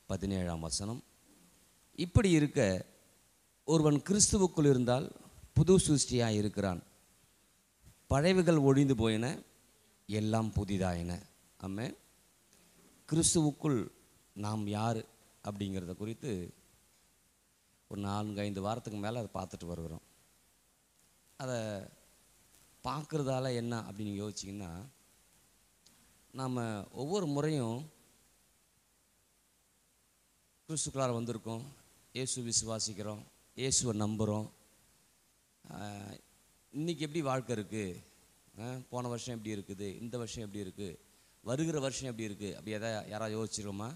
பதினேழாம் வசனம் இப்படி இருக்க ஒருவன் கிறிஸ்துவுக்குள் இருந்தால் புது சிருஷ்டியாய் இருக்கிறான் பழைவுகள் ஒழிந்து போயின எல்லாம் புதிதாயின ஆமென் கிறிஸ்துவுக்குள் நாம் யார் அப்படிங்கிறத குறித்து ஒரு நான்கு ஐந்து வாரத்துக்கு மேலே அதை பார்த்துட்டு வருகிறோம் அதை பார்க்குறதால என்ன அப்படின்னு யோசிச்சிங்கன்னா நாம் ஒவ்வொரு முறையும் கிறிஸ்துக்குள்ளார வந்திருக்கோம் இயேசு விசுவாசிக்கிறோம் இயேசுவை நம்புகிறோம் ஆஹ், இன்னைக்கு எப்படி வாழ்க்கை இருக்குது போன வருஷம் எப்படி இருக்குது இந்த வருஷம் எப்படி இருக்குது வருகிற வருஷம் எப்படி இருக்குது அப்படி எதாவது யாராவது யோசிச்சிருவோமா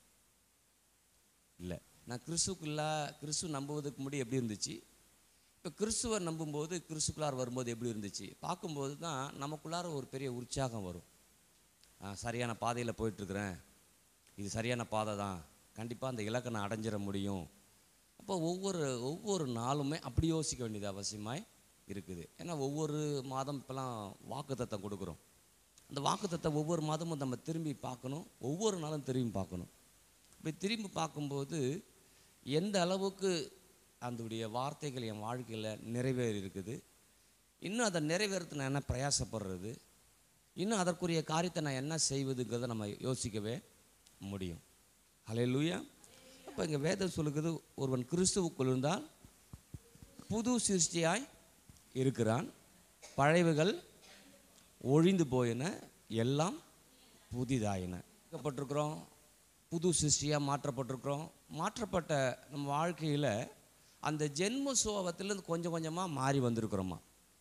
இல்லை நான் கிறிஸ்துக்குள்ளா கிறிஸ்து நம்புவதற்கு முன்னாடி எப்படி இருந்துச்சு இப்போ கிறிஸ்துவை நம்பும்போது கிறிஸ்துக்குள்ளார் வரும்போது எப்படி இருந்துச்சு பார்க்கும்போது தான் நமக்குள்ளார ஒரு பெரிய உற்சாகம் வரும் ஆ, சரியான பாதையில் போயிட்டுருக்குறேன் இது சரியான பாதை தான் கண்டிப்பாக அந்த இலக்கை நான் அடைஞ்சிட முடியும் அப்போ ஒவ்வொரு ஒவ்வொரு நாளுமே அப்படி யோசிக்க வேண்டியது அவசியமாய் இருக்குது ஏன்னா ஒவ்வொரு மாதம் இப்போலாம் வாக்குத்தத்தம் கொடுக்குறோம் அந்த வாக்குத்தத்தை ஒவ்வொரு மாதமும் நம்ம திரும்பி பார்க்கணும் ஒவ்வொரு நாளும் திரும்பி பார்க்கணும் இப்படி திரும்பி பார்க்கும்போது எந்த அளவுக்கு அதனுடைய வார்த்தைகள் என் வாழ்க்கையில் நிறைவேறி இருக்குது இன்னும் அதை நிறைவேறதுக்கு நான் என்ன பிரயாசப்படுறது இன்னும் அதற்குரிய காரியத்தை நான் என்ன செய்வதுங்கிறத நம்ம யோசிக்கவே முடியும் ஹalleluya அப்போ இங்கே வேதம் சொல்லுகிறது ஒருவன் கிறிஸ்துவுக்குள் இருந்தால் புது சிருஷ்டியாய் இருக்கிறான் பழைவுகள் ஒழிந்து போயின எல்லாம் புதிதாயின மாற்றப்பட்டிருக்கிறோம் புது சிருஷ்டியாக மாற்றப்பட்டிருக்கிறோம் மாற்றப்பட்ட நம்ம வாழ்க்கையில் அந்த ஜென்ம சுபாவத்திலேருந்து கொஞ்சம் கொஞ்சமாக மாறி வந்திருக்கிறோமா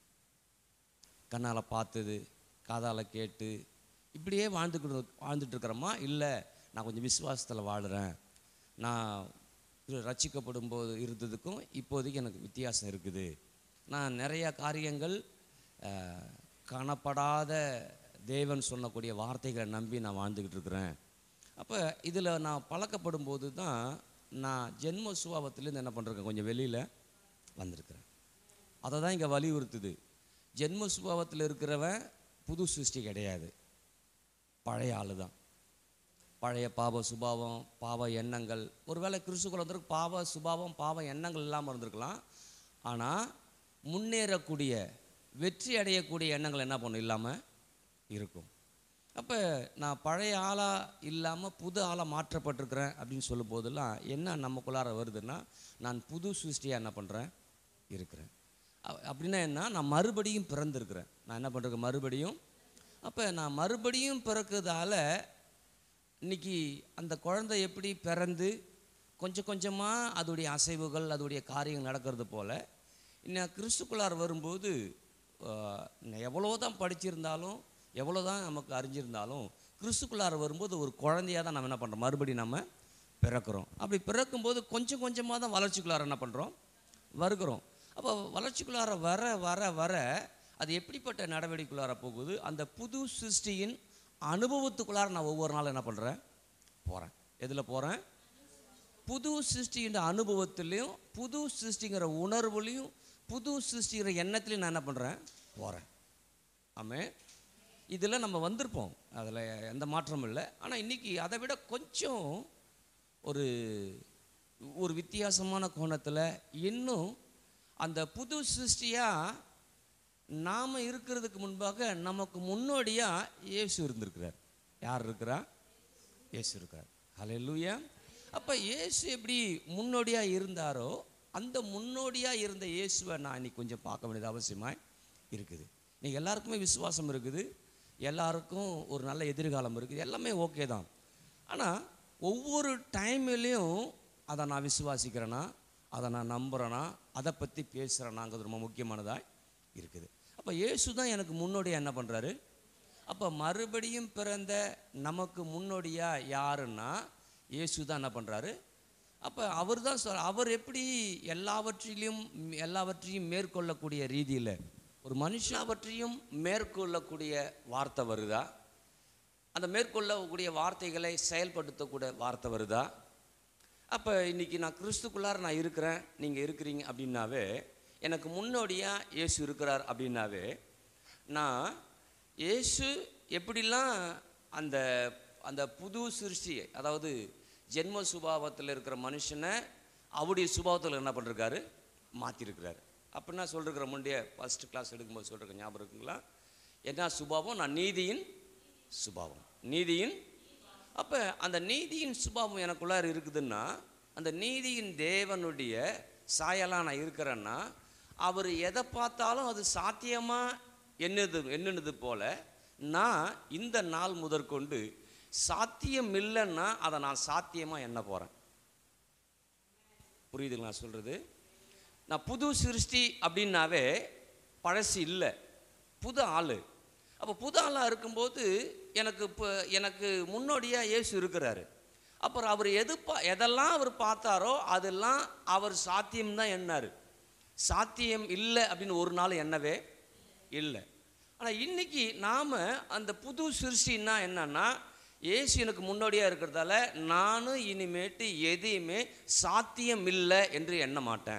கண்ணால் பார்த்தது காதால் கேட்டு இப்படியே வாழ்ந்துக்கிட்டு வாழ்ந்துட்டு இருக்கிறோமா இல்லை நான் கொஞ்சம் விசுவாசத்தில் வாழுறேன் நான் ரட்சிக்கப்படும் போது இருந்ததுக்கும் இப்போதைக்கு எனக்கு வித்தியாசம் இருக்குது நான் நிறைய காரியங்கள் அஹ், காணப்படாத தேவன் சொல்லக்கூடிய வார்த்தைகளை நம்பி நான் வாழ்ந்துக்கிட்டு இருக்கிறேன் அப்போ இதில் நான் பழக்கப்படும் போது தான் நான் ஜென்ம சுபாவத்திலேருந்து என்ன பண்ணுறேன் கொஞ்சம் வெளியில் வந்திருக்கிறேன் அதை தான் இங்கே வலியுறுத்துது ஜென்ம சுபாவத்தில் இருக்கிறவன் புது சிருஷ்டி கிடையாது பழைய ஆளு தான் பழைய பாவ சுபாவம் பாவ எண்ணங்கள் ஒருவேளை கிறிஸ்துக்குள்ள வந்திருக்கு பாவ சுபாவம் பாவ எண்ணங்கள் இல்லாமல் இருந்திருக்கலாம் ஆனால் முன்னேறக்கூடிய வெற்றி அடையக்கூடிய எண்ணங்கள் என்ன பண்ணும் இல்லாமல் இருக்கும் அப்போ நான் பழைய ஆளாக இல்லாமல் புது ஆளாக மாற்றப்பட்டிருக்கிறேன் அப்படின்னு சொல்லும் போதெல்லாம் என்ன நமக்குள்ளார வருதுன்னா நான் புது சிருஷ்டியாக என்ன பண்ணுறேன் இருக்கிறேன் அ- அப்படின்னா என்ன நான் மறுபடியும் பிறந்திருக்கிறேன் நான் என்ன பண்ணுறேன் மறுபடியும் அப்போ நான் மறுபடியும் பிறக்கிறதால இன்னைக்கு அந்த குழந்தை எப்படி பிறந்து கொஞ்சம் கொஞ்சமாக அதோடைய அசைவுகள் அதோடைய காரியங்கள் நடக்கிறது போல் இன்னும் கிறிஸ்துக்குள்ளார் வரும்போது எவ்வளோ தான் படிச்சிருந்தாலும் எவ்வளோ தான் நமக்கு அறிஞ்சிருந்தாலும் கிறிஸ்துக்குள்ளார் வரும்போது ஒரு குழந்தையாக தான் நம்ம என்ன பண்ணுறோம் மறுபடியும் நம்ம பிறக்கிறோம் அப்படி பிறக்கும்போது கொஞ்சம் கொஞ்சமாக தான் வளர்ச்சிக்குள்ளார என்ன பண்ணுறோம் வருகிறோம் அப்போ வளர்ச்சிக்குள்ளார வர வர வர அது எப்படிப்பட்ட நடவடிக்கைக்குள்ளார போகுது அந்த புது சிருஷ்டியின் அனுபவத்துக்குள்ளார நான் ஒவ்வொரு நாளும் என்ன பண்ணுறேன் போகிறேன் எதில் போகிறேன் புது சிருஷ்டின்ற அனுபவத்திலையும் புது சிருஷ்டிங்கிற உணர்வுலையும் புது சிருஷ்டிங்கிற எண்ணத்துலையும் நான் என்ன பண்ணுறேன் போகிறேன் ஆமே இதில் நம்ம வந்திருப்போம் அதில் எந்த மாற்றமும் இல்லை ஆனால் இன்றைக்கி அதை விட கொஞ்சம் ஒரு ஒரு வித்தியாசமான கோணத்தில் இன்னும் அந்த புது சிருஷ்டியாக நாம் இருக்கிறதுக்கு முன்பாக நமக்கு முன்னோடியாக இயேசு இருந்திருக்கிறார் யார் இருக்கிறா இயேசு இருக்கார் ஹalleluya அப்போ இயேசு எப்படி முன்னோடியாக இருந்தாரோ அந்த முன்னோடியாக இருந்த இயேசுவை நான் இன்னைக்கு கொஞ்சம் பார்க்க வேண்டியது அவசியமாக இருக்குது நீங்கள் எல்லாருக்குமே விசுவாசம் இருக்குது எல்லாருக்கும் ஒரு நல்ல எதிர்காலம் இருக்குது எல்லாமே ஓகே தான் ஆனால் ஒவ்வொரு டைம்லேயும் அதை நான் விசுவாசிக்கிறேன்னா அதை நான் நம்புகிறேன்னா அதை பற்றி பேசுகிறேனாங்கிறது ரொம்ப முக்கியமானதாக இருக்குது அப்போ இயேசு தான் எனக்கு முன்னோடியாக என்ன பண்ணுறாரு அப்போ மறுபடியும் பிறந்த நமக்கு முன்னோடியாக யாருன்னா இயேசு தான் என்ன பண்ணுறாரு அப்போ அவர் தான் சொல் அவர் எப்படி எல்லாவற்றிலும் எல்லாவற்றையும் மேற்கொள்ளக்கூடிய ரீதியில் ஒரு மனுஷன் அவற்றையும் மேற்கொள்ளக்கூடிய வார்த்தை வருதா அந்த மேற்கொள்ளக்கூடிய வார்த்தைகளை செயல்படுத்தக்கூடிய வார்த்தை வருதா அப்போ இன்னைக்கு நான் கிறிஸ்துக்குள்ளார நான் இருக்கிறேன் நீங்கள் இருக்கிறீங்க அப்படின்னாவே எனக்கு முன்னோடியாக இயேசு இருக்கிறார் அப்படின்னாவே நான் இயேசு எப்படிலாம் அந்த அந்த புது சிருஷ்டி அதாவது ஜென்ம சுபாவத்தில் இருக்கிற மனுஷனை அவருடைய சுபாவத்தில் என்ன பண்ணிருக்காரு மாற்றிருக்கிறாரு அப்படின்னா சொல்லிருக்கிற முந்தைய ஃபஸ்ட் கிளாஸ் எடுக்கும்போது சொல்கிறேன் ஞாபகம் இருக்குங்களா என்ன சுபாவம் நான் நீதியின் சுபாவம் நீதியின் அப்போ அந்த நீதியின் சுபாவம் எனக்குள்ளார இருக்குதுன்னா அந்த நீதியின் தேவனுடைய சாயலாக நான் இருக்கிறேன்னா அவர் எதை பார்த்தாலும் அது சாத்தியமாக என்னது என்னது போல நான் இந்த நாள் முதற்கொண்டு சாத்தியம் இல்லைன்னா அதை நான் சாத்தியமாக எண்ண போகிறேன் புரியுதுங்களா நான் சொல்கிறது நான் புது சிருஷ்டி அப்படின்னாவே பழசு இல்லை புது ஆள் அப்போ புது ஆளாக இருக்கும்போது எனக்கு இப்போ எனக்கு முன்னோடியாக இயேசு இருக்கிறாரு அப்புறம் அவர் எது பா எதெல்லாம் அவர் பார்த்தாரோ அதெல்லாம் அவர் சாத்தியம்தான் எண்ணார் சாத்தியம் இல்லை அப்படின்னு ஒரு நாள் எண்ணவே இல்லை ஆனால் இன்னைக்கு நாம் அந்த புது சிருஷ்டின்னா என்னன்னா இயேசு எனக்கு முன்னோடியாக இருக்கிறதால நானும் இனிமேட்டு எதையுமே சாத்தியம் இல்லை என்று எண்ண மாட்டேன்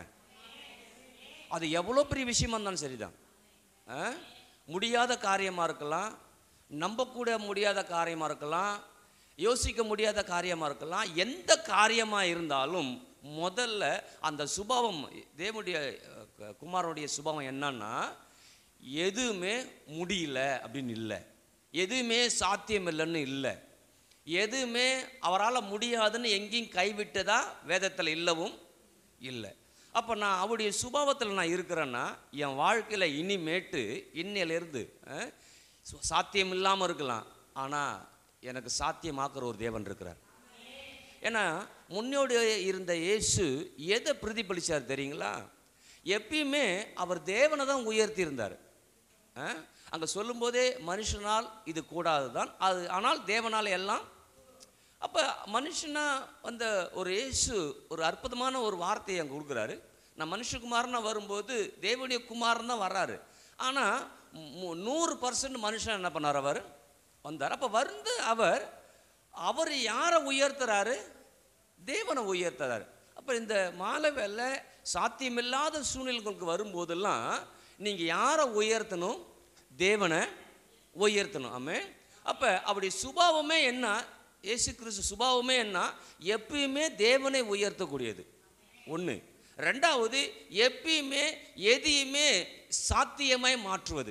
அது எவ்வளோ பெரிய விஷயமா இருந்தாலும் சரிதான் ஆ? முடியாத காரியமாக இருக்கலாம் நம்பக்கூட முடியாத காரியமாக இருக்கலாம் யோசிக்க முடியாத காரியமாக இருக்கலாம் எந்த காரியமாக இருந்தாலும் முதல்ல அந்த சுபாவம் தேவனுடைய அஹ், குமாரனுடைய சுபாவம் என்னன்னா எதுவுமே முடியல அப்படின்னு இல்லை எதுவுமே சாத்தியம் இல்லைன்னு இல்லை எதுவுமே அவரால் முடியாதுன்னு எங்கேயும் கைவிட்டதா வேதத்தில் இல்லவும் இல்லை அப்போ நான் அவருடைய சுபாவத்தில் நான் இருக்கிறேன்னா என் வாழ்க்கையில் இனிமேட்டு இன்னையிலேருந்து அஹ், சு- சாத்தியம் இல்லாமல் இருக்கலாம் ஆனால் எனக்கு சாத்தியமாக்குற ஒரு தேவன் இருக்கிறார் ஏன்னா முன்னோடி இருந்த இயேசு எதை பிரதிபலிச்சார் தெரியுங்களா எப்பயுமே அவர் தேவனை தான் உயர்த்தி இருந்தார் அங்கே சொல்லும்போதே மனுஷனால் இது கூடாது தான் அது ஆனால் தேவனால் எல்லாம் அப்போ மனுஷனா வந்த ஒரு இயேசு ஒரு அற்புதமான ஒரு வார்த்தையை அங்கே கொடுக்குறாரு நான் மனுஷகுமாரனா வரும்போது தேவனுடைய குமாரன் தான் வர்றாரு ஆனால் நூறு பர்சன்ட் மனுஷன் என்ன பண்ணார் அவர் வந்தார் அப்போ வந்து அவர் அவர் யாரை உயர்த்துறாரு தேவனை உயர்த்துறாரு அப்போ இந்த மாலை வேலை சாத்தியமில்லாத சூழ்நிலைகளுக்கு வரும்போதெல்லாம் நீங்கள் யாரை உயர்த்தணும் தேவனை உயர்த்தணும் ஆமே அப்போ அப்படி சுபாவமே என்ன இயேசு கிறிஸ்து சுபாவமே என்ன எப்பயுமே தேவனை உயர்த்தக்கூடியது ஒன்று ரெண்டாவது எப்பயுமே எதையுமே சாத்தியமாய் மாற்றுவது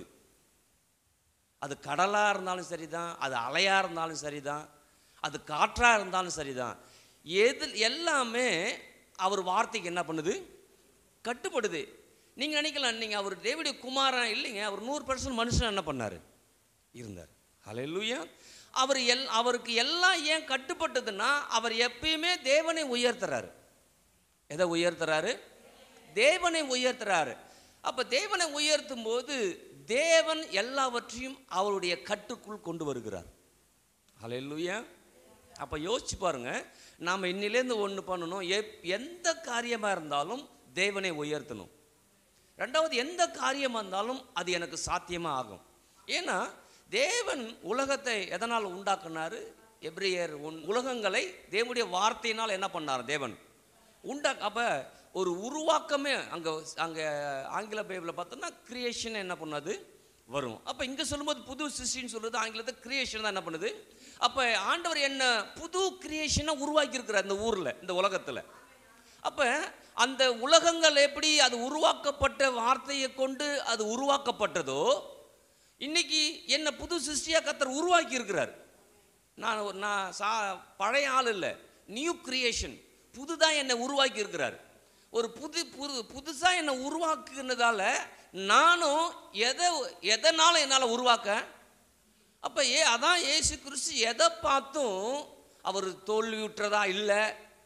அது கடலாக இருந்தாலும் சரிதான் அது அலையாக இருந்தாலும் சரிதான் அது காற்றாக இருந்தாலும் சரிதான் எது எல்லாமே அவர் வார்த்தைக்கு என்ன பண்ணுது கட்டுப்படுது நீங்கள் நினைக்கலாம் நீங்கள் அவர் டேவிடைய குமாரன் இல்லைங்க அவர் நூறு பர்சன்ட் மனுஷன் என்ன பண்ணார் இருந்தார் ஹalleluya அவர் எல் அவருக்கு எல்லாம் ஏன் கட்டுப்பட்டதுன்னா அவர் எப்பயுமே தேவனை உயர்த்துறாரு எதை உயர்த்துறாரு தேவனை உயர்த்துறாரு அப்ப தேவனை உயர்த்தும் போது தேவன் எல்லாவற்றையும் அவருடைய கட்டுக்குள் கொண்டு வருகிறார் ஹalleluya அப்ப யோசிச்சு பாருங்க நாம இன்னிலேருந்து ஒன்று பண்ணணும் எப் எந்த காரியமா இருந்தாலும் தேவனை உயர்த்தணும் ரெண்டாவது எந்த காரியமாக இருந்தாலும் அது எனக்கு சாத்தியமாக ஆகும் ஏன்னா தேவன் உலகத்தை எதனால் உண்டாக்குனாரு எப்ரியர் உன் உலகங்களை தேவனுடைய வார்த்தையினால் என்ன பண்ணார் தேவன் உண்டா அப்போ ஒரு உருவாக்கமே அங்கே அங்கே ஆங்கில பைபிளில் பார்த்தோம்னா கிரியேஷன் என்ன பண்ணது வரும் அப்போ இங்கே சொல்லும்போது புது சிருஷ்டின்னு சொல்றது ஆங்கிலத்தை கிரியேஷன் தான் என்ன பண்ணுது அப்போ ஆண்டவர் என்ன புது கிரியேஷனை உருவாக்கி இருக்கிறார் இந்த ஊரில் இந்த உலகத்தில் அப்போ அந்த உலகங்கள் எப்படி அது உருவாக்கப்பட்ட வார்த்தையை கொண்டு அது உருவாக்கப்பட்டதோ இன்னைக்கு என்ன புது சிருஷ்டியாக கத்தர் உருவாக்கி இருக்கிறார் நான் ஒரு- நான் சா பழைய ஆள் இல்லை நியூ கிரியேஷன் புதுதாக என்னை உருவாக்கி இருக்கிறார் ஒரு புது புது புதுசாக என்னை உருவாக்குனதால நானும் எதை எதனால் என்னால் உருவாக்க அப்போ ஏ அதான் ஏசு கிறிஸ்து எதை பார்த்தும் அவர் தோல்வியுற்றதா இல்லை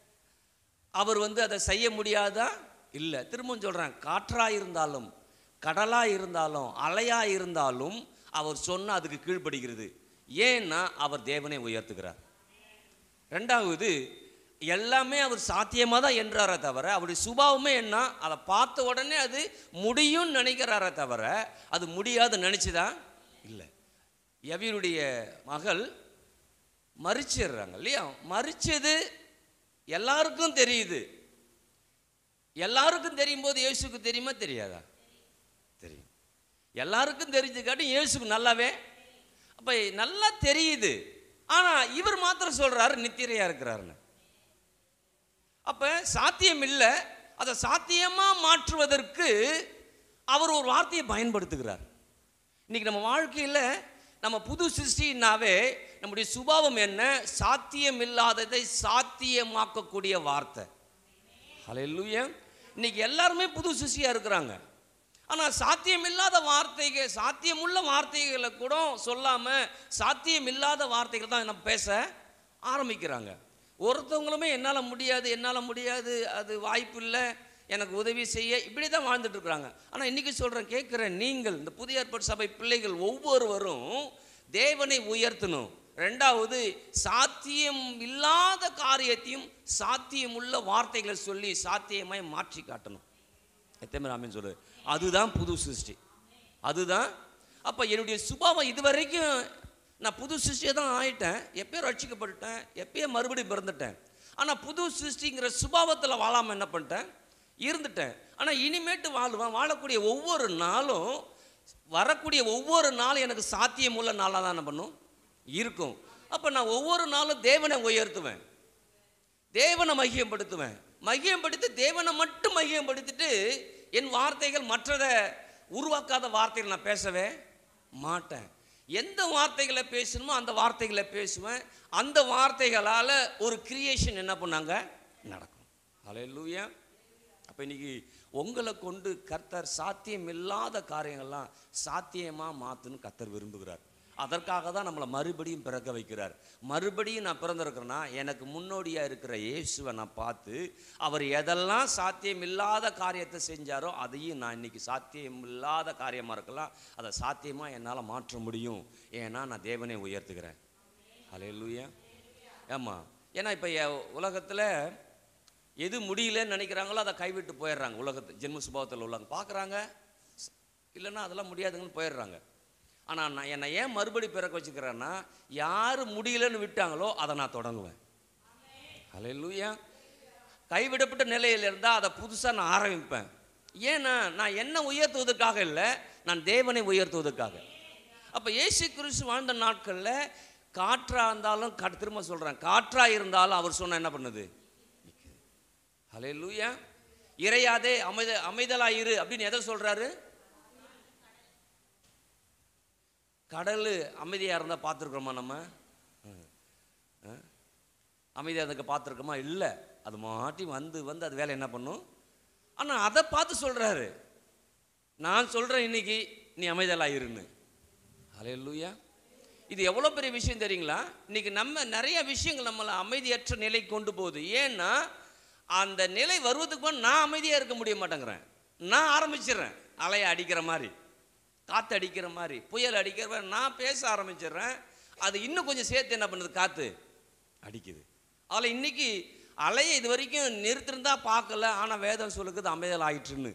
அவர் வந்து அதை செய்ய முடியாதா இல்லை திரும்பவும் சொல்கிறேன் காற்றாக இருந்தாலும் கடலாக இருந்தாலும் அலையாக இருந்தாலும் அவர் சொன்னால் அதுக்கு கீழ்ப்படுகிறது ஏன்னா அவர் தேவனை உயர்த்துகிறார் ரெண்டாவது எல்லாமே அவர் சாத்தியமாக தான் என்றாரே தவிர அவருடைய சுபாவமே என்ன அதை பார்த்த உடனே அது முடியும்னு நினைக்கிறாரே தவிர அது முடியாது நினச்சிதான் இல்லை எவியருடைய மகள் மறிச்சிடுறாங்க இல்லையா மறிச்சது எல்லாருக்கும் தெரியுது எல்லாருக்கும் தெரியும் போது இயேசுக்கு தெரியுமா தெரியாதா தெரியும் எல்லாருக்கும் தெரிஞ்சுக்காட்டி இயேசுக்கு நல்லாவே அப்போ நல்லா தெரியுது ஆனால் இவர் மாத்திரம் சொல்கிறாரு நித்திரையாக இருக்கிறாருன்னு அப்போ சாத்தியம் இல்லை அதை சாத்தியமாக மாற்றுவதற்கு அவர் ஒரு வார்த்தையை பயன்படுத்துகிறார் இன்னைக்கு நம்ம வாழ்க்கையில் நம்ம புது சிருஷ்டினாவே நம்முடைய சுபாவம் என்ன சாத்தியம் இல்லாததை சாத்தியமாக்கக்கூடிய வார்த்தை ஹalleluya இன்னைக்கு எல்லாருமே புது சிருஷ்டியாக இருக்கிறாங்க ஆனால் சாத்தியமில்லாத வார்த்தைகள் சாத்தியமுள்ள வார்த்தைகளை கூட சொல்லாமல் சாத்தியமில்லாத வார்த்தைகள் தான் நம்ம பேச ஆரம்பிக்கிறாங்க ஒருத்தவங்களுமே என்னால் முடியாது என்னால் முடியாது அது வாய்ப்பு இல்லை எனக்கு உதவி செய்ய இப்படி தான் வாழ்ந்துட்டு இருக்கிறாங்க ஆனால் இன்றைக்கி சொல்கிறேன் கேட்குறேன் நீங்கள் இந்த புதிய ஏற்பாடு சபை பிள்ளைகள் ஒவ்வொருவரும் தேவனை உயர்த்தணும் ரெண்டாவது சாத்தியம் இல்லாத காரியத்தையும் சாத்தியமுள்ள வார்த்தைகளை சொல்லி சாத்தியமாய் மாற்றி காட்டணும் எத்தனை பேர் ஆமீன் சொல்லு அதுதான் புது சிருஷ்டி அதுதான் அப்போ என்னுடைய சுபாவம் இது வரைக்கும் நான் புது சிருஷ்டியை தான் ஆயிட்டேன் எப்பயோ ரட்சிக்கப்பட்டுட்டேன் எப்பயோ மறுபடியும் பிறந்துட்டேன் ஆனால் புது சிருஷ்டிங்கிற சுபாவத்தில் வாழாமல் என்ன பண்ணிட்டேன் இருந்துட்டேன் ஆனால் இனிமேட்டு வாழ்வேன் வாழக்கூடிய ஒவ்வொரு நாளும் வரக்கூடிய ஒவ்வொரு நாளும் எனக்கு சாத்தியமுள்ள நாளாக தான் என்ன பண்ணும் இருக்கும் அப்போ நான் ஒவ்வொரு நாளும் தேவனை உயர்த்துவேன் தேவனை மகியப்படுத்துவேன் மகியப்படுத்தி தேவனை மட்டும் மகியப்படுத்திட்டு என் வார்த்தைகள் மற்றதை உருவாக்காத வார்த்தைகள் நான் பேசவே மாட்டேன் எந்த வார்த்தைகளை பேசணுமோ அந்த வார்த்தைகளை பேசுவேன் அந்த வார்த்தைகளால் ஒரு கிரியேஷன் என்ன பண்ணாங்க நடக்கும் ஹalleluya அப்போ இன்னைக்கு உங்களை கொண்டு கர்த்தர் சாத்தியம் இல்லாத காரியங்கள்லாம் சாத்தியமாக மாற்றுன்னு கர்த்தர் விரும்புகிறார் அதற்காக தான் நம்மளை மறுபடியும் பிறக்க வைக்கிறார் மறுபடியும் நான் பிறந்திருக்கிறேன்னா எனக்கு முன்னோடியாக இருக்கிற இயேசுவை நான் பார்த்து அவர் எதெல்லாம் சாத்தியம் இல்லாத காரியத்தை செஞ்சாரோ அதையும் நான் இன்னைக்கு சாத்தியம் இல்லாத காரியமாக இருக்கலாம் அதை சாத்தியமாக என்னால் மாற்ற முடியும் ஏன்னா நான் தேவனை உயர்த்துகிறேன் ஹalleluya ஆமாம் ஏன்னா இப்போ உலகத்தில் எது முடியலன்னு நினைக்கிறாங்களோ அதை கைவிட்டு போயிடுறாங்க உலகத்து ஜென்ம சுபாவத்தில் உள்ளவங்க பார்க்குறாங்க இல்லைன்னா அதெல்லாம் முடியாதுங்கன்னு போயிடுறாங்க ஆனால் நான் என்னை ஏன் மறுபடி பிறக்க வச்சுக்கிறேன்னா யார் முடியலன்னு விட்டாங்களோ அதை நான் தொடங்குவேன் ஹalleluya கைவிடப்பட்ட நிலையில் இருந்தால் அதை புதுசாக நான் ஆரம்பிப்பேன் ஏன்னா நான் என்ன உயர்த்துவதற்காக இல்லை நான் தேவனை உயர்த்துவதற்காக அப்போ இயேசு கிறிஸ்து வாழ்ந்த நாட்களில் காற்றா இருந்தாலும் கா- திரும்ப சொல்கிறேன் காற்றா இருந்தாலும் அவர் சொன்ன என்ன பண்ணுது ஹலே லூயா இறையாதே அமைத அமைதலாயிரு அப்படின்னு எதை சொல்றாரு கடல் அமைதியாக இருந்தால் பார்த்துருக்குறோமா நம்ம அமைதியாக அதுக்கு பார்த்துருக்கோமா இல்லை அது மாட்டி வந்து வந்து அது வேலை என்ன பண்ணும் ஆனால் அதை பார்த்து சொல்கிறாரு நான் சொல்கிறேன் இன்னைக்கு நீ அமைதலாயிருன்னு ஹலே லூயா இது எவ்வளோ பெரிய விஷயம் தெரியுங்களா இன்னைக்கு நம்ம நிறைய விஷயங்கள் நம்மளை அமைதியற்ற நிலை கொண்டு போகுது ஏன்னா அந்த நிலை வருவதுக்கு முன்னாடி நான் அமைதியாக இருக்க முடிய மாட்டேங்கிறேன் நான் ஆரம்பிச்சிடுறேன் அலையை அடிக்கிற மாதிரி காற்று அடிக்கிற மாதிரி புயல் அடிக்கிற மாதிரி நான் பேச ஆரம்பிச்சிடுறேன் அது இன்னும் கொஞ்சம் சேர்த்து என்ன பண்ணுது காற்று அடிக்குது அதில் இன்னைக்கு அலையை இது வரைக்கும் நிறுத்திருந்தா பார்க்கல ஆனால் வேதம் சொல்லுக்குது அமைதல் ஆயிற்றுன்னு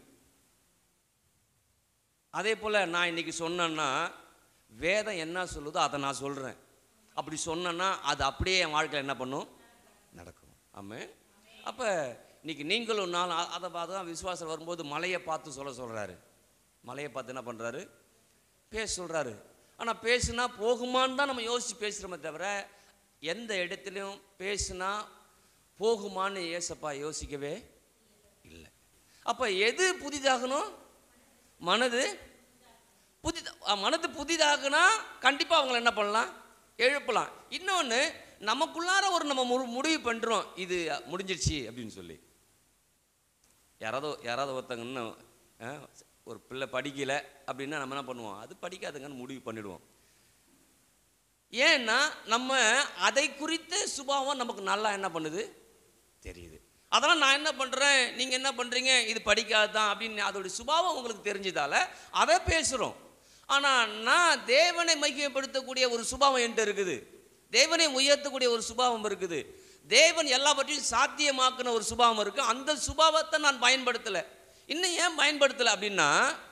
அதே போல் நான் இன்னைக்கு சொன்னேன்னா வேதம் என்ன சொல்லுதோ அதை நான் சொல்கிறேன் அப்படி சொன்னேன்னா அது அப்படியே என் வாழ்க்கையில் என்ன பண்ணும் நடக்கும் ஆமாம் அப்போ இன்னைக்கு நீங்களும் நான் அ- அதை பார்த்து தான் விசுவாசம் வரும்போது மலையை பார்த்து சொல்ல சொல்கிறாரு மலையை பார்த்து என்ன பண்ணுறாரு பேச சொல்கிறாரு ஆனால் பேசுனா போகுமான்னு தான் நம்ம யோசித்து பேசுகிறோமே தவிர எந்த இடத்துலையும் பேசுனா போகுமான்னு ஏசப்பா யோசிக்கவே இல்லை அப்போ எது புதிதாகணும் மனது புதித அ, மனது புதிதாகுனா கண்டிப்பாக அவங்கள என்ன பண்ணலாம் எழுப்பலாம் இன்னொன்று நமக்குள்ளார ஒரு நம்ம மு- முடிவு பண்ணுறோம் இது முடிஞ்சிருச்சு அப்படின்னு சொல்லி யாராவது யாராவது ஒருத்தங்க இன்னும் ஆ, ஒரு பிள்ளை படிக்கல அப்படின்னா நம்ம என்ன பண்ணுவோம் அது படிக்காதுங்கன்னு முடிவு பண்ணிடுவோம் ஏன்னா நம்ம அதை குறித்த சுபாவம் நமக்கு நல்லா என்ன பண்ணுது தெரியுது அதெல்லாம் நான் என்ன பண்ணுறேன் நீங்கள் என்ன பண்ணுறீங்க இது படிக்காது தான் அப்படின்னு அதோடைய சுபாவம் உங்களுக்கு தெரிஞ்சதால அதை பேசுகிறோம் ஆனால் நான் தேவனை மையப்படுத்தக்கூடிய ஒரு சுபாவம் என்கிட்ட இருக்குது தேவனை உயர்த்தக்கூடிய ஒரு சுபாவம் இருக்குது தேவன் எல்லாவற்றையும் சாத்தியமாக்குன ஒரு சுபாவம் இருக்குது அந்த சுபாவத்தை நான் பயன்படுத்தலை இன்னும் ஏன் பயன்படுத்தலை அப்படின்னா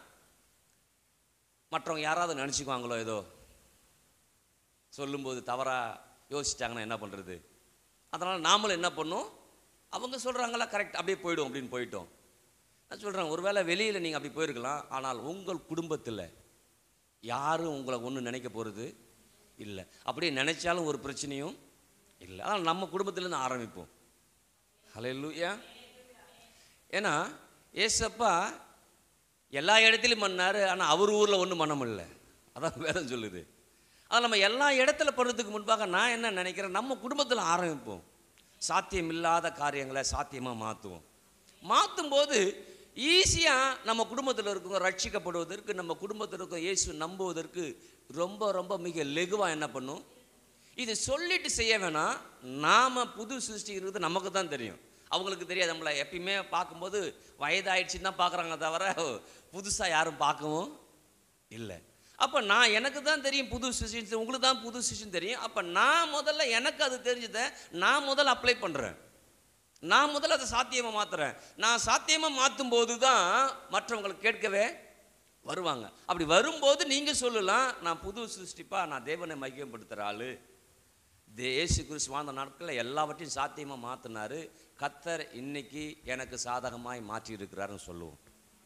மற்றவங்க யாராவது நினச்சிக்குவாங்களோ ஏதோ சொல்லும்போது தவறாக யோசிச்சாங்கன்னா என்ன பண்ணுறது அதனால் நாமளும் என்ன பண்ணோம் அவங்க சொல்கிறாங்களா கரெக்ட் அப்படியே போயிடும் அப்படின்னு போயிட்டோம் நான் சொல்கிறேன் ஒருவேளை வெளியில் நீங்கள் அப்படி போயிருக்கலாம் ஆனால் உங்கள் குடும்பத்தில் யாரும் உங்களை ஒன்றும் நினைக்க போகிறது இல்லை அப்படியே நினைச்சாலும் ஒரு பிரச்சனையும் இல்லை ஆனால் நம்ம குடும்பத்திலேருந்து ஆரம்பிப்போம் ஹalleluya ஏன்னா ஏசப்பா எல்லா இடத்துலையும் பண்ணாரு ஆனால் அவர் ஊரில் ஒன்றும் பண்ண முடியல அதான் வேதம் சொல்லுது அது நம்ம எல்லா இடத்துல பண்ணுறதுக்கு முன்பாக நான் என்ன நினைக்கிறேன் நம்ம குடும்பத்தில் ஆரம்பிப்போம் சாத்தியம் இல்லாத காரியங்களை சாத்தியமாக மாற்றுவோம் மாற்றும் போது ஈஸியாக நம்ம குடும்பத்தில் இருக்கவங்க ரட்சிக்கப்படுவதற்கு நம்ம குடும்பத்தில் இருக்க இயேசு நம்புவதற்கு ரொம்ப ரொம்ப மிக லெகுவாக என்ன பண்ணும் இது சொல்லிட்டு செய்ய வேணாம் நாம் புது சிருஷ்டிங்கிறது நமக்கு தான் தெரியும் அவங்களுக்கு தெரியாது நம்மளை எப்பயுமே பார்க்கும்போது வயதாயிடுச்சுன்னு தான் பார்க்குறாங்க தவிர புதுசாக யாரும் பார்க்கவும் இல்லை அப்போ நான் எனக்கு தான் தெரியும் புது சிஷன் உங்களுக்கு தான் புது சிஷன் தெரியும் அப்போ நான் முதல்ல எனக்கு அது தெரிஞ்சதை நான் முதல்ல அப்ளை பண்ணுறேன் நான் முதல்ல அதை சாத்தியமாக மாற்றுறேன் நான் சாத்தியமாக மாற்றும் போது தான் மற்றவங்களுக்கு கேட்கவே வருவாங்க அப்படி வரும்போது நீங்கள் சொல்லலாம் நான் புது சிருஷ்டிப்பா நான் தேவனை மையப்படுத்துகிற ஆள் இயேசு கிறிஸ்து வாழ்ந்த நாட்களில் எல்லாவற்றையும் சாத்தியமாக மாற்றினாரு கத்தர் இன்னைக்கு எனக்கு சாதகமாய் மாற்றி இருக்கிறாருன்னு சொல்லுவோம்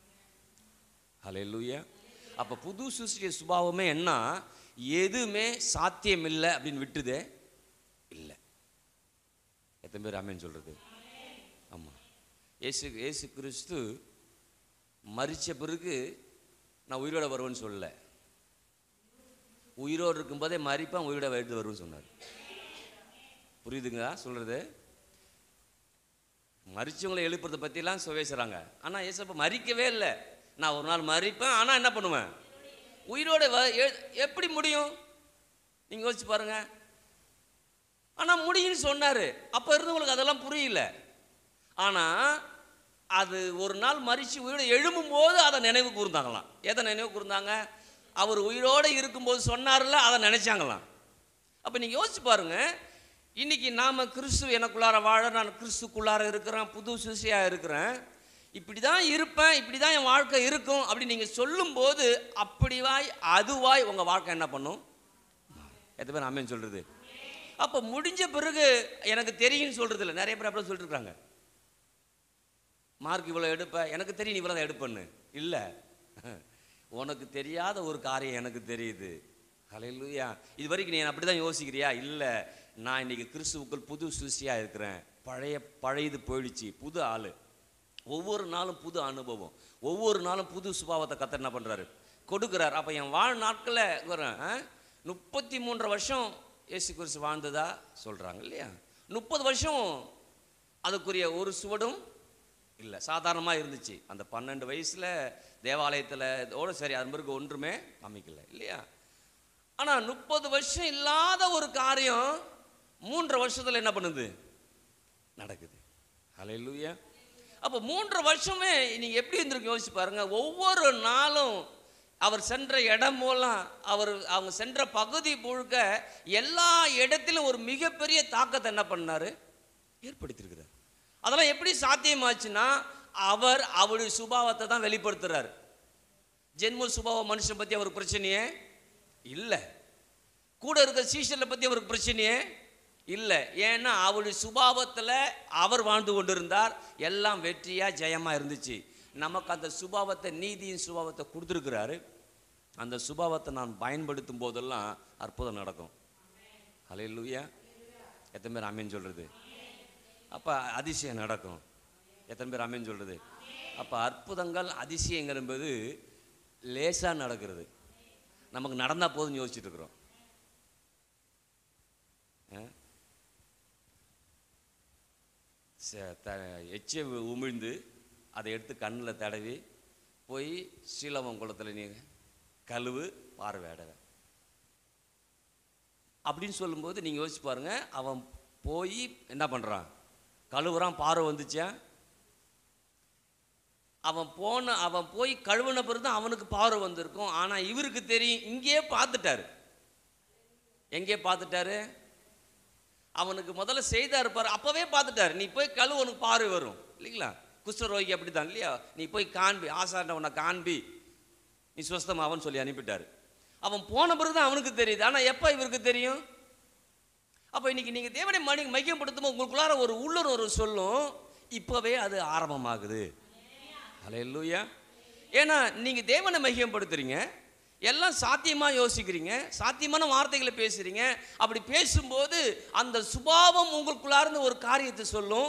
ஹalleluya அப்போ புது சிருஷ்டிய சுபாவமே என்ன எதுவுமே சாத்தியம் இல்லை அப்படின்னு விட்டுதே இல்லை எத்தனை பேர் ஆமேன்னு சொல்கிறது ஆமாம் இயேசு இயேசு கிறிஸ்து மரித்த பிறகு நான் உயிரோட வருவேன்னு சொல்லலை உயிரோடு இருக்கும்போதே மறிப்பேன் உயிரோட எடுத்து வருவேன்னு சொன்னார் புரியுதுங்களா சொல்கிறது மறிச்சவங்களை எழுப்புறதை பற்றிலாம் சுவேசுறாங்க ஆனால் ஏசப்ப மறிக்கவே இல்லை நான் ஒரு நாள் மறிப்பேன் ஆனால் என்ன பண்ணுவேன் உயிரோட வ- எ- எப்படி முடியும் நீங்கள் யோசிச்சு பாருங்க ஆனால் முடியும்னு சொன்னார் அப்போ இருந்தவங்களுக்கு அதெல்லாம் புரியல ஆனால் அது ஒரு நாள் மறித்து உயிரோட எழும்பும்போது அதை நினைவு கூர்ந்தாங்களாம் எதை நினைவு கூர்ந்தாங்க அவர் உயிரோடு இருக்கும்போது சொன்னார்ல அதை நினைச்சாங்களாம் அப்போ நீங்கள் யோசிச்சு பாருங்க இன்னைக்கு நாம கிறிஸ்து எனக்குள்ளார வாழ நான் கிறிஸ்துக்குள்ளார இருக்கிறேன் புது சிசியாக இருக்கிறேன் இப்படி தான் இருப்பேன் இப்படி தான் என் வாழ்க்கை இருக்கும் அப்படி நீங்கள் சொல்லும்போது அப்படிவாய் அதுவாய் உங்கள் வாழ்க்கை என்ன பண்ணும் எத்தனை பேர் அம்மன் சொல்கிறது அப்போ முடிஞ்ச பிறகு எனக்கு தெரியும்னு சொல்கிறது இல்லை நிறைய பேர் அப்படி சொல்லிட்டுருக்காங்க மார்க் இவ்வளோ எடுப்ப எனக்கு தெரியும் நீ இவ்வளோ தான் எடுப்பேன்னு இல்லை உனக்கு தெரியாத ஒரு காரியம் எனக்கு தெரியுது ஹalleluya இது வரைக்கும் நீ அப்படி தான் யோசிக்கிறியா இல்லை நான் இன்னைக்கு கிறிஸ்துவுக்குள் புது சுசியாக இருக்கிறேன் பழைய பழையது போயிடுச்சு புது ஆள் ஒவ்வொரு நாளும் புது அனுபவம் ஒவ்வொரு நாளும் புது சுபாவத்தை கத்த என்ன பண்ணுறாரு கொடுக்குறார் அப்போ என் வாழ் நாட்களில் முப்பத்தி மூன்றரை வருஷம் இயேசு கிறிஸ்து வாழ்ந்ததா சொல்கிறாங்க இல்லையா முப்பது வருஷம் அதுக்குரிய ஒரு சுவடும் இல்லை சாதாரணமாக இருந்துச்சு அந்த பன்னெண்டு வயசில் தேவாலயத்தில் இதோட சரி அது பிறகு ஒன்றுமே காமிக்கல இல்லையா ஆனால் முப்பது வருஷம் இல்லாத ஒரு காரியம் மூன்றரை வருஷத்தில் என்ன பண்ணுது நடக்குது ஹalleluya அப்போ மூன்று வருஷமே நீங்கள் எப்படி இருந்திருக்கு யோசிச்சு பாருங்க ஒவ்வொரு நாளும் அவர் சென்ற இடம் மூலம் அவர் அவங்க சென்ற பகுதி முழுக்க எல்லா இடத்திலும் ஒரு மிகப்பெரிய தாக்கத்தை என்ன பண்ணாரு ஏற்படுத்தியிருக்கிறார் அதெல்லாம் எப்படி சாத்தியமாச்சுன்னா அவர் அவருடைய சுபாவத்தை தான் வெளிப்படுத்துறாரு ஜென்ம சுபாவ மனுஷன் பற்றி அவருக்கு பிரச்சனையே இல்லை கூட இருக்கிற சீஷர்களை பற்றி அவருக்கு பிரச்சனையே இல்லை ஏன்னா அவருடைய சுபாவத்தில் அவர் வாழ்ந்து கொண்டிருந்தார் எல்லாம் வெற்றியாக ஜெயமாக இருந்துச்சு நமக்கு அந்த சுபாவத்தை நீதியின் சுபாவத்தை கொடுத்துருக்கிறாரு அந்த சுபாவத்தை நான் பயன்படுத்தும் போதெல்லாம் அற்புதம் நடக்கும் ஹalleluya எத்தனை பேர் அமீன் சொல்கிறது அப்போ அதிசயம் நடக்கும் எத்தனை பேர் அமீன் சொல்கிறது அப்போ அற்புதங்கள் அதிசயங்கள் என்பது லேசாக நடக்கிறது நமக்கு நடந்தால் போதும்னு யோசிச்சுட்டு இருக்கிறோம் ஆ? ச- த எச்சை உமிழ்ந்து அதை எடுத்து கண்ணில் தடவி போய் ஸ்ரீலவம் குளத்தில் நீ கழுவு பார்வையாட அப்படின்னு சொல்லும்போது நீங்கள் யோசிச்சு பாருங்க அவன் போய் என்ன பண்ணுறான் கழுவுறான் பார்வை வந்துச்சா அவன் போன அவன் போய் கழுவுன பிறகு தான் அவனுக்கு பார்வை வந்திருக்கும் ஆனால் இவருக்கு தெரியும் இங்கேயே பார்த்துட்டாரு எங்கே பார்த்துட்டாரு அவனுக்கு முதல்ல செய்தா இருப்பார் அப்போவே பார்த்துட்டாரு நீ போய் கழுவு உனக்கு பார்வை வரும் இல்லைங்களா குஷ்டரோகி அப்படி தான் இல்லையா நீ போய் காண்பி ஆசாண்ட உன்னை காண்பி நீ சுஸ்தமாவன்னு சொல்லி அனுப்பிட்டாரு அவன் போன பிறகு தான் அவனுக்கு தெரியுது ஆனால் எப்போ இவருக்கு தெரியும் அப்போ இன்னைக்கு நீங்கள் தேவனை மணி மையப்படுத்தும் உங்களுக்குள்ளார ஒரு உள்ளுணர்வு சொல்லும் இப்போவே அது ஆரம்பமாகுது ஹalleluya ஏன்னா நீங்கள் தேவனை மையப்படுத்துறீங்க எல்லாம் சாத்தியமாக யோசிக்கிறீங்க சாத்தியமான வார்த்தைகளை பேசுகிறீங்க அப்படி பேசும்போது அந்த சுபாவம் உங்களுக்குள்ளார்ந்து ஒரு காரியத்தை சொல்லும்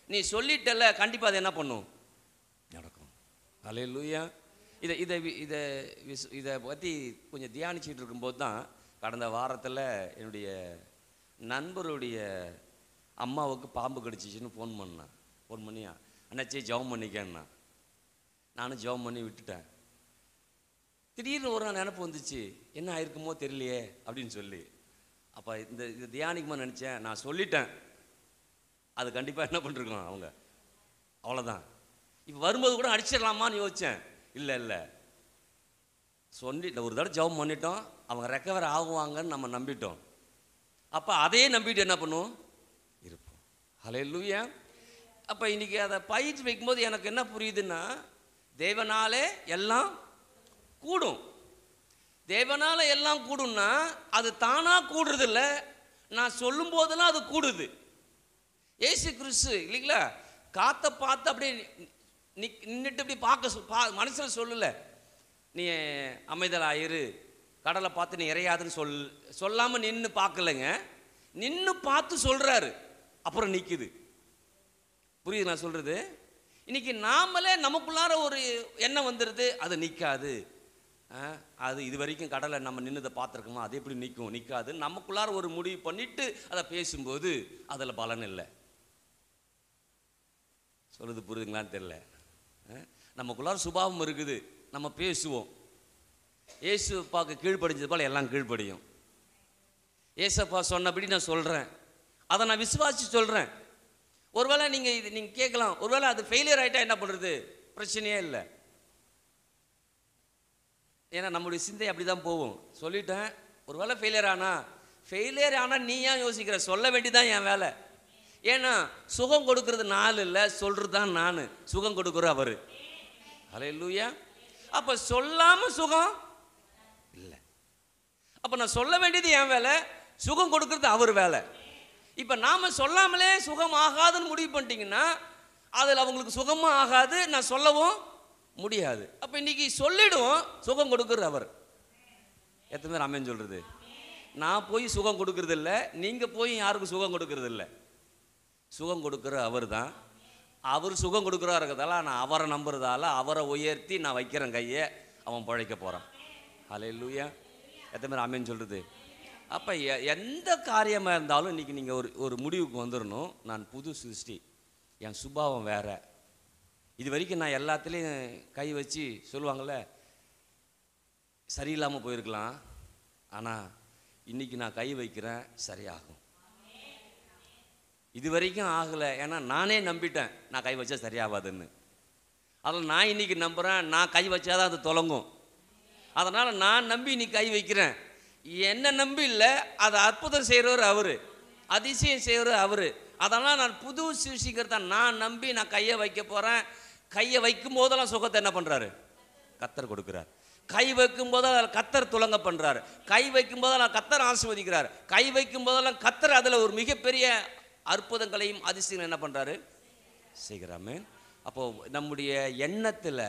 நீ சொல்லிட்டல கண்டிப்பாக அது என்ன பண்ணும் நடக்கும் அலே லூயா இதை இதை வி- இதை விஸ் இதை பற்றி கொஞ்சம் தியானிச்சுட்டு இருக்கும்போது தான் கடந்த வாரத்தில் என்னுடைய நண்பருடைய அம்மாவுக்கு பாம்பு கடிச்சிச்சுன்னு ஃபோன் பண்ணான் ஃபோன் பண்ணியா அண்ணாச்சி ஜெபம் பண்ணிக்கன்னா நானும் ஜெபம் பண்ணி விட்டுட்டேன் திடீர்னு ஒரு நாள் நினப்பு வந்துச்சு என்ன ஆயிருக்குமோ தெரியலையே அப்படின்னு சொல்லி அப்போ இந்த இது தியானிக்குமா நினச்சேன் நான் சொல்லிட்டேன் அது கண்டிப்பாக என்ன பண்ணிருக்கோம் அவங்க அவ்வளோதான் இப்போ வரும்போது கூட அடிச்சிடலாமான்னு யோசித்தேன் இல்லை இல்லை சொல்லி ஒரு தடவை ஜெபம் பண்ணிட்டோம் அவங்க ரெக்கவர் ஆகுவாங்கன்னு நம்ம நம்பிட்டோம் அப்போ அதையே நம்பிட்டு என்ன பண்ணுவோம் இருப்போம் ஹலே லூயா அப்போ இன்னைக்கு அதை பயிற்சி வைக்கும்போது எனக்கு என்ன புரியுதுன்னா தேவனாலே எல்லாம் கூடும் தேவனால எல்லாம் கூடும்னா அது தானா கூடுறது இல்ல நான் சொல்லும் போதெல்லாம் அது கூடுது ஏசு கிறிஸ்து இல்லைங்களா காத்தை பார்த்து அப்படியே நிக் நின்றுட்டு இப்படி பார்க்க சொ- பா மனசில் சொல்லல நீ அமைதலா இரு கடலை பார்த்து நீ இறையாதுன்னு சொல் சொல்லாமல் நின்று பார்க்கலங்க நின்று பார்த்து சொல்கிறாரு அப்புறம் நிற்குது புரியுது நான் சொல்கிறது இன்னைக்கு நாமளே நமக்குள்ளார ஒரு எண்ணம் வந்துடுது அது நிற்காது அது இது வரைக்கும் கடலை நம்ம நின்னதை பார்த்துருக்கோமா அது எப்படி நிற்கும் நிற்காது நமக்குள்ளார ஒரு முடிவு பண்ணிட்டு அதை பேசும்போது அதில் பலன் இல்லை சொல்லுது புரியுதுங்களான்னு தெரில நமக்குள்ளார சுபாவம் இருக்குது நம்ம பேசுவோம் ஏசு பார்க்க கீழ்ப்படிஞ்சது போல எல்லாம் கீழ்ப்படியும் ஏசப்பா சொன்னபடி நான் சொல்கிறேன் அதை நான் விசுவாசி சொல்கிறேன் ஒருவேளை நீங்கள் இது நீங்கள் கேட்கலாம் ஒருவேளை அது ஃபெயிலியர் ஆகிட்டா என்ன பண்ணுறது பிரச்சனையே இல்லை ஏன்னா நம்மளுடைய சிந்தை அப்படி தான் போகும் சொல்லிட்டேன் ஒருவேளை ஃபெயிலியர் ஆனா ஃபெயிலியர் ஆனால் நீ ஏன் யோசிக்கிற சொல்ல வேண்டியதான் என் வேலை ஏன்னா சுகம் கொடுக்கறது நாள் இல்லை சொல்கிறது தான் நான் சுகம் கொடுக்குற அவர் ஹலே லூயா அப்போ சொல்லாமல் சுகம் இல்லை அப்போ நான் சொல்ல வேண்டியது என் வேலை சுகம் கொடுக்கறது அவர் வேலை இப்போ நாம் சொல்லாமலே சுகம் ஆகாதுன்னு முடிவு பண்ணிட்டீங்கன்னா அதில் அவங்களுக்கு சுகமும் ஆகாது நான் சொல்லவும் முடியாது அப்போ இன்னைக்கு சொல்லிடுவோம் சுகம் கொடுக்குறது அவர் எத்தனை பேர் அம்மன் சொல்கிறது நான் போய் சுகம் கொடுக்கறது இல்லை நீங்கள் போய் யாருக்கும் சுகம் கொடுக்கறது இல்லை சுகம் கொடுக்குற அவர் தான் அவர் சுகம் கொடுக்குறா இருக்கிறதால நான் அவரை நம்புறதால அவரை உயர்த்தி நான் வைக்கிறேன் கையை அவன் பழைக்க போகிறான் ஹலே லூயா எத்தனை பேர் அம்மன் சொல்கிறது அப்போ எந்த காரியமாக இருந்தாலும் இன்றைக்கி நீங்கள் ஒரு ஒரு முடிவுக்கு வந்துடணும் நான் புது சிருஷ்டி என் சுபாவம் வேற இது வரைக்கும் நான் எல்லாத்துலேயும் கை வச்சு சொல்லுவாங்கள்ல சரியில்லாமல் போயிருக்கலாம் ஆனால் இன்னைக்கு நான் கை வைக்கிறேன் சரியாகும் இது வரைக்கும் ஆகலை ஏன்னா நானே நம்பிட்டேன் நான் கை வச்சா சரியாகாதுன்னு அதில் நான் இன்னைக்கு நம்புகிறேன் நான் கை வச்சாதான் அது தொலங்கும் அதனால் நான் நம்பி நீ கை வைக்கிறேன் என்ன நம்பி இல்லை அதை அற்புதம் செய்கிறவர் அவர் அதிசயம் செய்கிறவர் அவர் அதனால் நான் புது சிருஷ்டிக்கிறத நான் நம்பி நான் கையை வைக்க போகிறேன் கையை வைக்கும் போதெல்லாம் சுகத்தை என்ன பண்ணுறாரு கத்தர் கொடுக்குறார் கை வைக்கும் போதெல்லாம் கத்தர் துலங்க பண்ணுறாரு கை வைக்கும் போதெல்லாம் கத்தர் ஆசீர்வதிக்கிறார் கை வைக்கும் போதெல்லாம் கத்தர் அதில் ஒரு மிகப்பெரிய அற்புதங்களையும் அதிசயம் என்ன பண்ணுறாரு செய்கிறாமே அப்போது நம்முடைய எண்ணத்தில்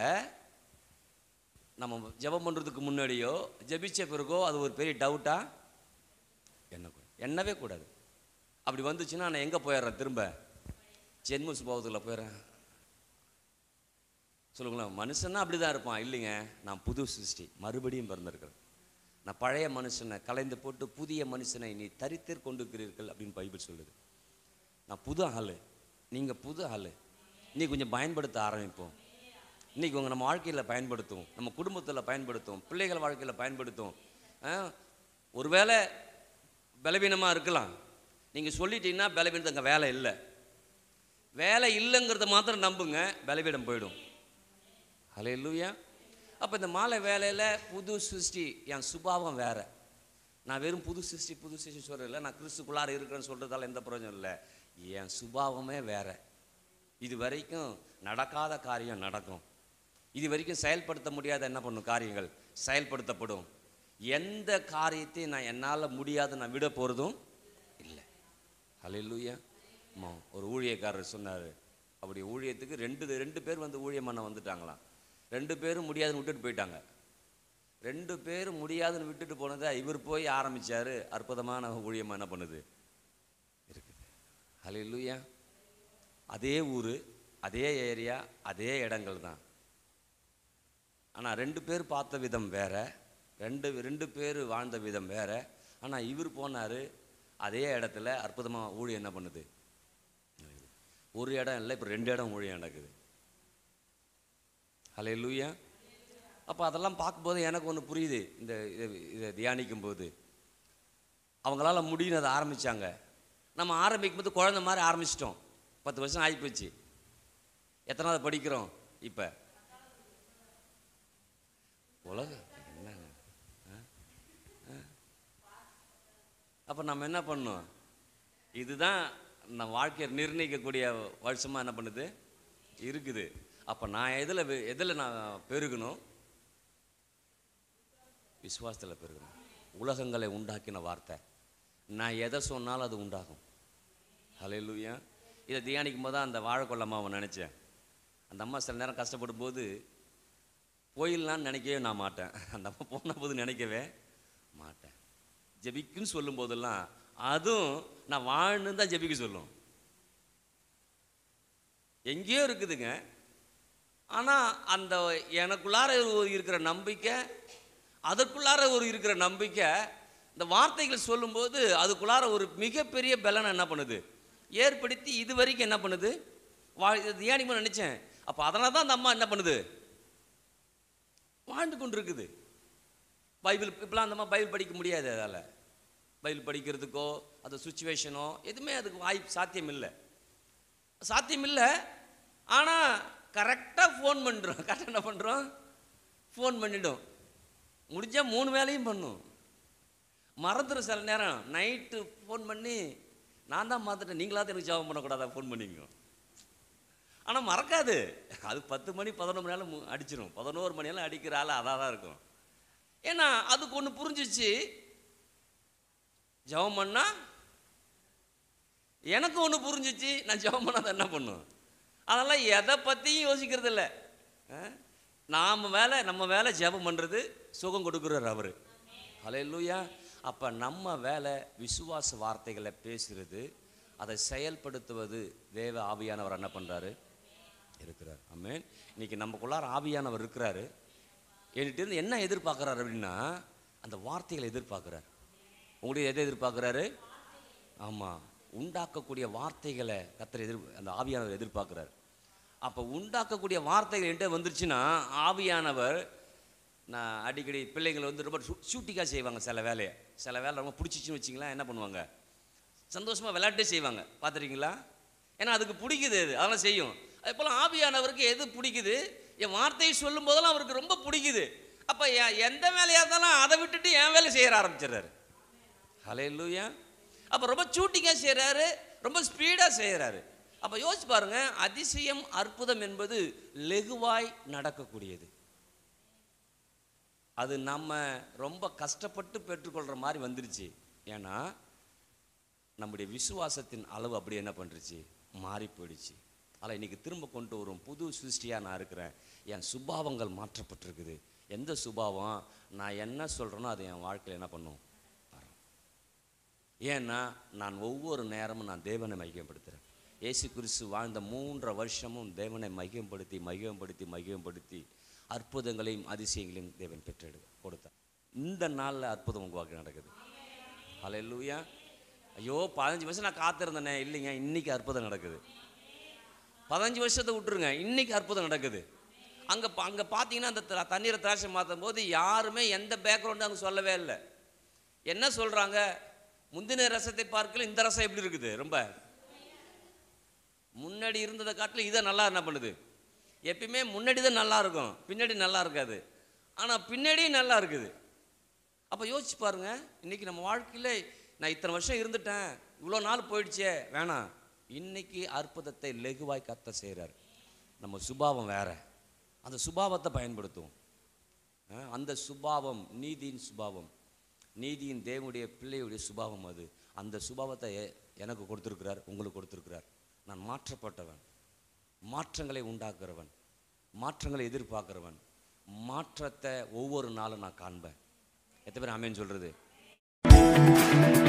நம்ம ஜெபம் பண்ணுறதுக்கு முன்னாடியோ ஜெபிச்ச பிறகோ அது ஒரு பெரிய டவுட்டா எண்ணக்கூடாது எண்ணவே கூடாது அப்படி வந்துச்சுன்னா நான் எங்கே போயிடுறேன் திரும்ப ஜென்ம சுபாவத்தில் போயிடுறேன் சொல்லுங்களேன் மனுஷன்னா அப்படி தான் இருப்பான் இல்லைங்க நான் புது சிருஷ்டி மறுபடியும் பிறந்திருக்கிறேன் நான் பழைய மனுஷனை கலைந்து போட்டு புதிய மனுஷனை நீ தரித்தர் கொண்டிருக்கிறீர்கள் அப்படின்னு பைபிள் சொல்லுது நான் புது ஆள் நீங்கள் புது ஆள் நீ கொஞ்சம் பயன்படுத்த ஆரம்பிப்போம் இன்றைக்கி உங்கள் நம்ம வாழ்க்கையில் பயன்படுத்தும் நம்ம குடும்பத்தில் பயன்படுத்தும் பிள்ளைகள் வாழ்க்கையில் பயன்படுத்தும் ஆ, ஒருவேளை பலவீனமாக இருக்கலாம் நீங்கள் சொல்லிட்டீங்கன்னா பலவீனத்து அங்கே வேலை இல்லை வேலை இல்லைங்கிறத மாத்திரம் நம்புங்க பலவீனம் போயிடும் ஹலே லூயா அப்போ இந்த மாலை வேலையில் புது சிருஷ்டி என் சுபாவம் வேற நான் வெறும் புது சிருஷ்டி புது சிருஷ்டி சொல்கிறதில்ல நான் கிறிஸ்துக்குள்ளார இருக்கிறேன்னு சொல்கிறதால எந்த பிரயோஜனம் இல்லை என் சுபாவமே வேற இது வரைக்கும் நடக்காத காரியம் நடக்கும் இது வரைக்கும் செயல்படுத்த முடியாத என்ன பண்ணும் காரியங்கள் செயல்படுத்தப்படும் எந்த காரியத்தையும் நான் என்னால் முடியாது நான் விட போகிறதும் இல்லை ஹalleluya அம்மா ஒரு ஊழியக்காரர் சொன்னார் அப்படி ஊழியத்துக்கு ரெண்டு ரெண்டு பேர் வந்து ஊழியம் பண்ண வந்துட்டாங்களாம் ரெண்டு பேரும் முடியாதுன்னு விட்டுட்டு போயிட்டாங்க ரெண்டு பேரும் முடியாதுன்னு விட்டுட்டு போனதை இவர் போய் ஆரம்பிச்சாரு அற்புதமான ஊழியம் என்ன பண்ணுது இருக்குது ஹalleluya அதே ஊர் அதே ஏரியா அதே இடங்கள் தான் ஆனால் ரெண்டு பேர் பார்த்த விதம் வேற ரெண்டு ரெண்டு பேர் வாழ்ந்த விதம் வேற ஆனால் இவர் போனார் அதே இடத்துல அற்புதமாக ஊழியம் என்ன பண்ணுது ஒரு இடம் இல்லை இப்போ ரெண்டு இடம் ஊழியம் நடக்குது ஹலே லூயா அப்போ அதெல்லாம் பார்க்கும்போது எனக்கு ஒன்று புரியுது இந்த இதை இதை தியானிக்கும் போது அவங்களால முடியும் அதை ஆரம்பித்தாங்க நம்ம ஆரம்பிக்கும் போது குழந்த மாதிரி ஆரம்பிச்சிட்டோம் பத்து வருஷம் ஆகிப்போச்சு எத்தனாவது படிக்கிறோம் இப்போ உலகம் என்னங்க அப்போ நம்ம என்ன பண்ணோம் இதுதான் நம்ம வாழ்க்கையை நிர்ணயிக்கக்கூடிய வருஷமாக என்ன பண்ணுது இருக்குது அப்போ நான் எதில் எதில் நான் பெருகணும் விசுவாசத்தில் பெருகணும் உலகங்களை உண்டாக்கின வார்த்தை நான் எதை சொன்னாலும் அது உண்டாகும் ஹalleluya இதை தியானிக்கும் போது தான் அந்த வாழைக்கொள்ள அம்மாவை நினச்சேன் அந்த அம்மா சில நேரம் கஷ்டப்படும் போது போயிடலான்னு நினைக்கவே நான் மாட்டேன் அந்த அம்மா போன போது நினைக்கவே மாட்டேன் ஜெபிக்குன்னு சொல்லும் போதெல்லாம் அதுவும் நான் வாழ்ந்து தான் ஜெபிக்க சொல்லும் எங்கேயோ இருக்குதுங்க ஆனால் அந்த எனக்குள்ளார ஒரு இருக்கிற நம்பிக்கை அதற்குள்ளார ஒரு இருக்கிற நம்பிக்கை இந்த வார்த்தைகள் சொல்லும்போது அதுக்குள்ளார ஒரு மிகப்பெரிய பலனை என்ன பண்ணுது ஏற்படுத்தி இது வரைக்கும் என்ன பண்ணுது வா இது தியானிக்கணும்னு நினச்சேன் அப்போ அதனால தான் அந்த அம்மா என்ன பண்ணுது வாழ்ந்து கொண்டு இருக்குது பைபிள் இப்பெல்லாம் அந்த அம்மா பைபிள் படிக்க முடியாது அதால் பைபிள் படிக்கிறதுக்கோ அந்த சுச்சுவேஷனோ எதுவுமே அதுக்கு வாய்ப்பு சாத்தியம் இல்லை சாத்தியம் இல்லை ஆனால் கரெக்டாக ஃபோன் பண்ணுறோம் கரெக்டாக என்ன பண்ணுறோம் ஃபோன் பண்ணிடும் முடிஞ்சால் மூணு வேலையும் பண்ணும் மறந்துடும் சில நேரம் நைட்டு ஃபோன் பண்ணி நான் தான் மாற்றிட்டேன் நீங்களாவது எனக்கு ஜாபம் பண்ணக்கூடாதா ஃபோன் பண்ணிங்க ஆனால் மறக்காது அது பத்து மணி பதினொரு மணி நேரம் அடிச்சிடும் பதினோரு மணி நேரம் அடிக்கிற ஆள் அதாக தான் இருக்கும் ஏன்னா அதுக்கு ஒன்று புரிஞ்சிச்சு ஜெபம் பண்ணா எனக்கு ஒன்று புரிஞ்சிச்சு நான் ஜெபம் பண்ணாத என்ன பண்ணும் அதெல்லாம் எதை பற்றியும் யோசிக்கிறது இல்லை நாம் வேலை நம்ம வேலை ஜெபம் பண்ணுறது சுகம் கொடுக்குறார் அவர் ஹalleluya அப்போ நம்ம வேலை விசுவாச வார்த்தைகளை பேசுகிறது அதை செயல்படுத்துவது தேவ ஆவியானவர் என்ன பண்ணுறாரு இருக்கிறார் ஆமென் இன்னைக்கு நமக்குள்ளார ஆவியானவர் இருக்கிறாரு என்கிட்ட இருந்து என்ன எதிர்பார்க்குறாரு அப்படின்னா அந்த வார்த்தைகளை எதிர்பார்க்குறாரு உங்களுடைய எதை எதிர்பார்க்குறாரு ஆமாம் உண்டாக்கக்கூடிய வார்த்தைகளை கத்தர் எதிர் அந்த ஆவியானவர் எதிர்பார்க்குறாரு அப்போ உண்டாக்கக்கூடிய வார்த்தைகள் என்கிட்ட வந்துருச்சுன்னா ஆவியானவர் நான் அடிக்கடி பிள்ளைங்களை வந்து ரொம்ப ஷூட்டிக்காக செய்வாங்க சில வேலையை சில வேலை ரொம்ப பிடிச்சிச்சின்னு வச்சிங்களேன் என்ன பண்ணுவாங்க சந்தோஷமாக விளையாட்டே செய்வாங்க பார்த்துருக்கீங்களா ஏன்னா அதுக்கு பிடிக்குது அது அதெல்லாம் செய்யும் அதே போல் ஆவியானவருக்கு எது பிடிக்குது என் வார்த்தையை சொல்லும் போதெல்லாம் அவருக்கு ரொம்ப பிடிக்குது அப்போ எந்த வேலையாக இருந்தாலும் அதை விட்டுட்டு என் வேலை செய்ய ஆரம்பிச்சிடுறாரு ஹலே லூயா அப்போ ரொம்ப சூட்டிங்காக செய்கிறாரு ரொம்ப ஸ்பீடாக செய்கிறாரு அப்போ யோசிச்சு பாருங்க அதிசயம் அற்புதம் என்பது லெகுவாய் நடக்கக்கூடியது அது நம்ம ரொம்ப கஷ்டப்பட்டு பெற்றுக்கொள்கிற மாதிரி வந்துருச்சு ஏன்னா நம்முடைய விசுவாசத்தின் அளவு அப்படி என்ன பண்ணுருச்சு மாறி போயிடுச்சு அதில் இன்னைக்கு திரும்ப கொண்டு வரும் புது சிருஷ்டியாக நான் இருக்கிறேன் என் சுபாவங்கள் மாற்றப்பட்டிருக்குது எந்த சுபாவம் நான் என்ன சொல்கிறேனோ அது என் வாழ்க்கையில் என்ன பண்ணும் வரும் ஏன்னா நான் ஒவ்வொரு நேரமும் நான் தேவனை மையப்படுத்துகிறேன் இயேசு கிறிஸ்து வாழ்ந்த மூன்றரை வருஷமும் தேவனை மையப்படுத்தி மையப்படுத்தி மையப்படுத்தி அற்புதங்களையும் அதிசயங்களையும் தேவன் பெற்றெடு கொடுத்தார் இந்த நாளில் அற்புதம் உங்கள் வாழ்க்கை நடக்குது ஹalleluya ஐயோ பதினஞ்சு வருஷம் நான் காத்திருந்தேனே இல்லைங்க இன்னைக்கு அற்புதம் நடக்குது பதினஞ்சு வருஷத்தை விட்டுருங்க இன்னைக்கு அற்புதம் நடக்குது அங்கே அங்கே பார்த்தீங்கன்னா அந்த த- தண்ணீரை திராட்சை மாற்றும் போது யாருமே எந்த பேக்ரவுண்டும் அங்கே சொல்லவே இல்லை என்ன சொல்கிறாங்க முந்தின ரசத்தை பார்க்கல இந்த ரசம் எப்படி இருக்குது ரொம்ப முன்னாடி இருந்ததை காட்டிலும் இதை நல்லா என்ன பண்ணுது எப்பயுமே முன்னாடி தான் நல்லா இருக்கும் பின்னாடி நல்லா இருக்காது ஆனால் பின்னாடியும் நல்லா இருக்குது அப்போ யோசிச்சு பாருங்க இன்னைக்கு நம்ம வாழ்க்கையில் நான் இத்தனை வருஷம் இருந்துட்டேன் இவ்வளோ நாள் போயிடுச்சே வேணாம் இன்னைக்கு அற்புதத்தை லெகுவாய் கத்த செய்கிறார் நம்ம சுபாவம் வேற அந்த சுபாவத்தை பயன்படுத்துவோம் அஹ், அந்த சுபாவம் நீதியின் சுபாவம் நீதியின் தேவனுடைய பிள்ளையுடைய சுபாவம் அது அந்த சுபாவத்தை எ- எனக்கு கொடுத்துருக்கிறார் உங்களுக்கு கொடுத்துருக்கிறார் நான் மாற்றப்பட்டவன் மாற்றங்களை உண்டாக்குறவன் மாற்றங்களை எதிர்பார்க்கிறவன் மாற்றத்தை ஒவ்வொரு நாளும் நான் காண்பேன் எத்தனை பேர் ஆமேன்னு சொல்றது